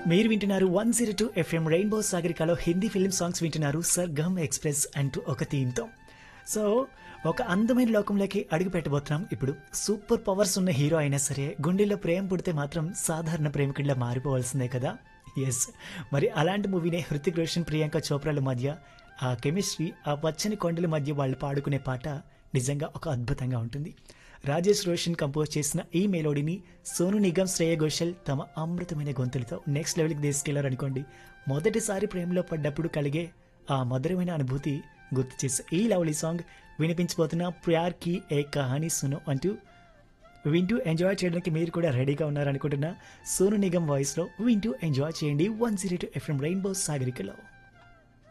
మీరు వింటున్నారు one zero two FM rainbow సాగరికలో హిందీ ఫిల్మ్ సాంగ్స్ వింటున్నారు సర్గమ్ ఎక్స్ప్రెస్ అంటూ ఒక థీమ్తో సో ఒక అందమైన లోకంలోకి అడుగు పెట్టబోతున్నాం ఇప్పుడు సూపర్ పవర్స్ ఉన్న హీరో అయినా సరే గుండెల్లో ప్రేమ పుడితే మాత్రం సాధారణ ప్రేమికుడిలా మారిపోవాల్సిందే కదా ఎస్ మరి అలాంటి మూవీనే హృతిక్ రోషన్ ప్రియాంక చోప్రాల మధ్య ఆ కెమిస్ట్రీ ఆ పచ్చని కొండల మధ్య వాళ్ళు పాడుకునే పాట నిజంగా ఒక అద్భుతంగా ఉంటుంది రాజేష్ రోషన్ కంపోజ్ చేసిన ఈ మెలోడీని సోను నిగమ్ శ్రేయ ఘోషల్ తమ అమృతమైన గొంతులతో నెక్స్ట్ లెవెల్కి తీసుకెళ్లారనుకోండి మొదటిసారి ప్రేమలో పడ్డప్పుడు కలిగే ఆ మధురమైన అనుభూతి గుర్తు చేసే ఈ లవ్లీ సాంగ్ వినిపించబోతున్న ప్యార్ కి ఏ కహానీ సును అంటూ వింటూ ఎంజాయ్ చేయడానికి మీరు కూడా రెడీగా ఉన్నారనుకుంటున్నా సోను నిగమ్ వాయిస్లో వింటూ ఎంజాయ్ చేయండి one zero two FM rainbow సాగరికలో